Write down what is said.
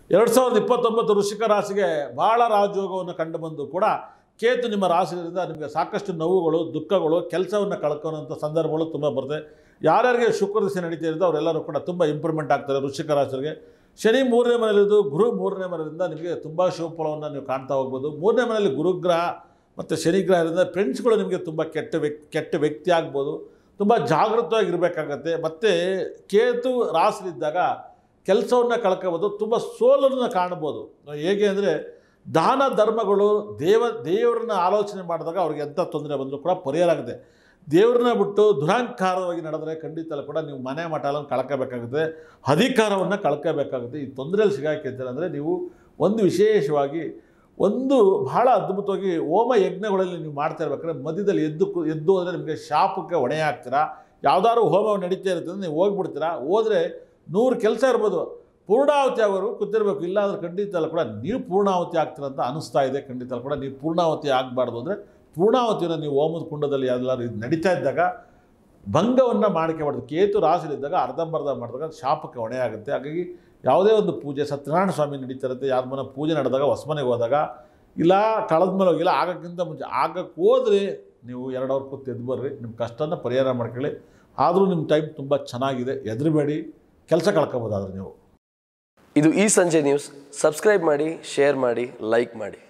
ಎರಡು ಸಾವಿರದ ಇಪ್ಪತ್ತೊಂಬತ್ತು ವೃಶ್ಚಿಕ ರಾಶಿಗೆ ಭಾಳ ರಾಜಯೋಗವನ್ನು ಕಂಡು ಬಂದು ಕೂಡ ಕೇತು ನಿಮ್ಮ ರಾಶಿಯಿಂದ ನಿಮಗೆ ಸಾಕಷ್ಟು ನೋವುಗಳು ದುಃಖಗಳು ಕೆಲಸವನ್ನು ಕಳ್ಕೊಳ್ಳೋಂಥ ಸಂದರ್ಭಗಳು ತುಂಬ ಬರುತ್ತೆ ಯಾರ್ಯಾರಿಗೆ ಶುಕ್ರ ದಿಸೆ ನಡೀತಾ ಇರೋದು ಅವರೆಲ್ಲರೂ ಕೂಡ ತುಂಬ ಇಂಪ್ರೂವ್ಮೆಂಟ್ ಆಗ್ತಾರೆ ವೃಶ್ಚಿಕ ರಾಶಿಯವರಿಗೆ ಶನಿ ಮೂರನೇ ಮನೆಯಲ್ಲಿದ್ದು ಗುರು ಮೂರನೇ ಮನೆಯಿಂದ ನಿಮಗೆ ತುಂಬ ಶುಭಫಲವನ್ನು ನೀವು ಕಾಣ್ತಾ ಹೋಗ್ಬೋದು ಮೂರನೇ ಮನೆಯಲ್ಲಿ ಗುರುಗ್ರಹ ಮತ್ತು ಶನಿಗ್ರಹ ಇರೋದ್ರಿಂದ ಫ್ರೆಂಡ್ಸ್ಗಳು ನಿಮಗೆ ತುಂಬ ಕೆಟ್ಟ ವ್ಯಕ್ತಿ ಕೆಟ್ಟ ವ್ಯಕ್ತಿ ಆಗ್ಬೋದು ತುಂಬ ಜಾಗೃತವಾಗಿರಬೇಕಾಗತ್ತೆ ಮತ್ತು ಕೇತು ರಾಶಿಲಿದ್ದಾಗ ಕೆಲಸವನ್ನು ಕಳ್ಕೋಬೋದು ತುಂಬ ಸೋಲನ್ನು ಕಾಣ್ಬೋದು ಹೇಗೆ ಅಂದರೆ ದಾನ ಧರ್ಮಗಳು ದೇವ ದೇವರನ್ನ ಆಲೋಚನೆ ಮಾಡಿದಾಗ ಅವ್ರಿಗೆ ಎಂಥ ತೊಂದರೆ ಬಂದರೂ ಕೂಡ ಪರಿಹಾರ ಆಗುತ್ತೆ ದೇವ್ರನ್ನ ಬಿಟ್ಟು ದುರಹಂಕಾರವಾಗಿ ನಡೆದರೆ ಖಂಡಿತ ಕೂಡ ನೀವು ಮನೆ ಮಠ ಎಲ್ಲ ಕಳ್ಕೋಬೇಕಾಗುತ್ತೆ ಅಧಿಕಾರವನ್ನು ಕಳ್ಕೋಬೇಕಾಗುತ್ತೆ ಈ ತೊಂದರೆಯಲ್ಲಿ ಸಿಗಾಕಿರ್ತೀರ ಅಂದರೆ ನೀವು ಒಂದು ವಿಶೇಷವಾಗಿ ಒಂದು ಬಹಳ ಅದ್ಭುತವಾಗಿ ಹೋಮ ಯಜ್ಞಗಳಲ್ಲಿ ನೀವು ಮಾಡ್ತಾ ಇರ್ಬೇಕಾದ್ರೆ ಮಧ್ಯದಲ್ಲಿ ಎದ್ದು ಕು- ಎದ್ದು ಹೋದರೆ ನಿಮಗೆ ಶಾಪಕ್ಕೆ ಹೊಣೆ ಆಗ್ತೀರಾ ಯಾವ್ದಾದ್ರು ಹೋಮ ನಡೀತಾ ಇರುತ್ತೆ ಅಂದ್ರೆ ನೀವು ಹೋಗ್ಬಿಡ್ತೀರಾ ಹೋದರೆ ನೂರು ಕೆಲಸ ಇರ್ಬೋದು ಪೂರ್ಣಾಹುತಿ ಆಗೋರು ಕೂತಿರ್ಬೇಕು ಇಲ್ಲ ಅಂದ್ರೆ ಖಂಡಿತ ಅಲ್ಲ ಕೂಡ ನೀವು ಪೂರ್ಣಾಹುತಿ ಆಗ್ತೀರ ಅಂತ ಅನಿಸ್ತಾ ಇದೆ ಖಂಡಿತ ಅಲ್ಲ ಕೂಡ ನೀವು ಪೂರ್ಣಾಹುತಿ ಆಗಬಾರ್ದು ಅಂದರೆ ಪೂರ್ಣಾಹುತಿಯನ್ನು ನೀವು ಹೋಮದ ಕುಂಡದಲ್ಲಿ ಯಾವ್ದಾದ್ರು ಇದು ನಡೀತಾ ಇದ್ದಾಗ ಭಂಗವನ್ನು ಮಾಡಿಕೆ ಮಾಡಿದ್ರು ಕೇತು ರಾಶಿಲಿದ್ದಾಗ ಅರ್ಧಂಬರ್ಧ ಮಾಡಿದಾಗ ಶಾಪಕ್ಕೆ ಹೊಣೆ ಆಗುತ್ತೆ ಹಾಗಾಗಿ ಯಾವುದೇ ಒಂದು ಪೂಜೆ ಸತ್ಯನಾರಾಯಣ ಸ್ವಾಮಿ ನಡೀತಾ ಇರುತ್ತೆ ಯಾರ ಮನೆ ಪೂಜೆ ನಡೆದಾಗ ಹೊಸಮನೆಗೆ ಹೋದಾಗ ಇಲ್ಲ ಕಳೆದ ಮೇಲೆ ಹೋಗಿಲ್ಲ ಆಗಕ್ಕಿಂತ ಮುಂಚೆ ಆಗಕ್ಕೆ ಹೋದ್ರೆ ನೀವು ಎರಡು ಅವರ್ ಕೂತು ಎದ್ದು ಬರ್ರಿ ನಿಮ್ಮ ಕಷ್ಟನ ಪರಿಹಾರ ಮಾಡ್ಕೊಳ್ಳಿ ಆದರೂ ನಿಮ್ಮ ಟೈಮ್ ತುಂಬ ಚೆನ್ನಾಗಿದೆ ಹೆದರಬೇಡಿ ಕೆಲಸ ಕಳ್ಕೊಬೋದಾದ್ರೆ ನೀವು ಇದು ಈ ಸಂಜೆ ನ್ಯೂಸ್ ಸಬ್ಸ್ಕ್ರೈಬ್ ಮಾಡಿ ಶೇರ್ ಮಾಡಿ ಲೈಕ್ ಮಾಡಿ